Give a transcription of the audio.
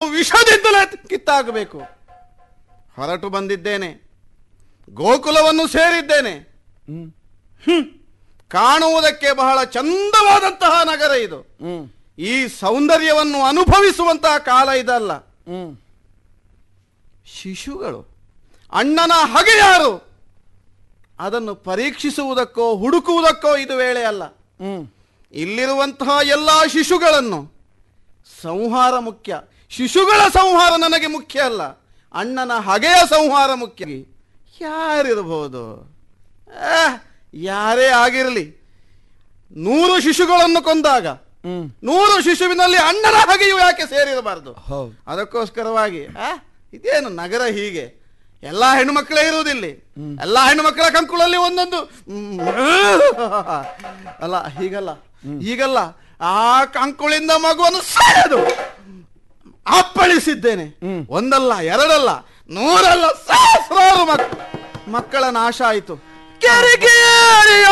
ವಿಷದಿಂದಲೇ ಕಿತ್ತಾಗಬೇಕು ಹೊರಟು ಬಂದಿದ್ದೇನೆ ಗೋಕುಲವನ್ನು ಸೇರಿದ್ದೇನೆ ಹ್ಮ್ ಹ್ಮ್. ಕಾಣುವುದಕ್ಕೆ ಬಹಳ ಚಂದವಾದಂತಹ ನಗರ ಇದು ಹ್ಮ್ ಈ ಸೌಂದರ್ಯವನ್ನು ಅನುಭವಿಸುವಂತಹ ಕಾಲ ಇದಲ್ಲ ಹ್ಮ್ ಶಿಶುಗಳು ಅಣ್ಣನ ಹಗೆ ಯಾರು ಅದನ್ನು ಪರೀಕ್ಷಿಸುವುದಕ್ಕೋ ಹುಡುಕುವುದಕ್ಕೋ ಇದು ವೇಳೆ ಅಲ್ಲ ಹ್ಮ್ ಇಲ್ಲಿರುವಂತಹ ಎಲ್ಲ ಶಿಶುಗಳನ್ನು ಸಂಹಾರ ಮುಖ್ಯ ಶಿಶುಗಳ ಸಂಹಾರ ನನಗೆ ಮುಖ್ಯ ಅಲ್ಲ ಅಣ್ಣನ ಹಗೆಯ ಸಂಹಾರ ಮುಖ್ಯ ಯಾರಿರಬಹುದು ಆ, ಯಾರೇ ಆಗಿರಲಿ ನೂರು ಶಿಶುಗಳನ್ನು ಕೊಂದಾಗ ಹ್ಮ್ ನೂರು ಶಿಶುವಿನಲ್ಲಿ ಅಣ್ಣನ ಹಗೆಯು ಯಾಕೆ ಸೇರಿರಬಾರದು ಹೌದು ಅದಕ್ಕೋಸ್ಕರವಾಗಿ ಆ ಇದೇನು ನಗರ ಹೀಗೆ ಎಲ್ಲಾ ಹೆಣ್ಣುಮಕ್ಕಳೇ ಇರುವುದಿಲ್ಲಿ ಎಲ್ಲಾ ಹೆಣ್ಣುಮಕ್ಕಳ ಕಂಕುಳಲ್ಲಿ ಒಂದೊಂದು ಮ್, ಅಲ್ಲ ಹೀಗಲ್ಲ ಹೀಗಲ್ಲ ಆ ಕಂಕುಳಿಂದ ಮಗುವನ್ನು ಸಾಯದು ಅಪ್ಪಳಿಸಿದ್ದೇನೆ ಹ್ಮ್. ಒಂದಲ್ಲ ಎರಡಲ್ಲ ನೂರಲ್ಲ ಸಹಸ್ರಾರು ಮಕ್ ಮಕ್ಕಳ ನಾಶ ಆಯಿತು ಕೆರೆಗೆ